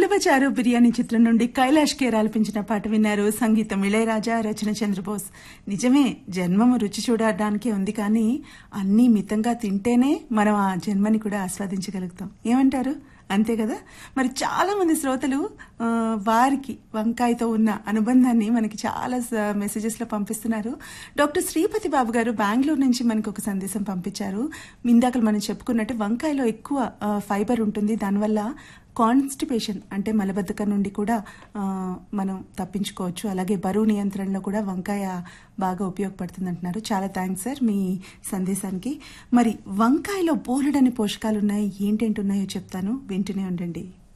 ఉలవచారు బిర్యానీ చిత్రం నుండి కైలాష్ కేర్ ఆలపించిన పాట విన్నారు సంగీతం ఇళయరాజా రచన చంద్రబోస్ నిజమే జన్మము రుచి చూడడానికి ఉంది కానీ అన్నీ మితంగా తింటేనే మనం ఆ జన్మని కూడా ఆస్వాదించగలుగుతాం ఏమంటారు అంతే కదా మరి చాలా మంది శ్రోతలు ఆ, వారికి వంకాయతో ఉన్న అనుబంధాన్ని మనకి చాలా స- మెసేజెస్ లో పంపిస్తున్నారు డాక్టర్ శ్రీపతి బాబు గారు బెంగళూరు నుంచి మనకు ఒక సందేశం పంపించారు ఇందాక మనం చెప్పుకున్నట్టు వంకాయలో ఎక్కువ ఆ, ఫైబర్ ఉంటుంది దానివల్ల కాన్స్టిపేషన్ అంటే మలబద్ధకం నుండి కూడా ఆ, మనం తప్పించుకోవచ్చు అలాగే బరువు నియంత్రణలో కూడా వంకాయ బాగా ఉపయోగపడుతుంది అంటున్నారు చాలా థ్యాంక్స్ సార్ మీ సందేశానికి మరి వంకాయలో బోలెడని పోషకాలు ఉన్నాయి ఏంటేంటి ఉన్నాయో చెప్తాను వింటూనే ఉండండి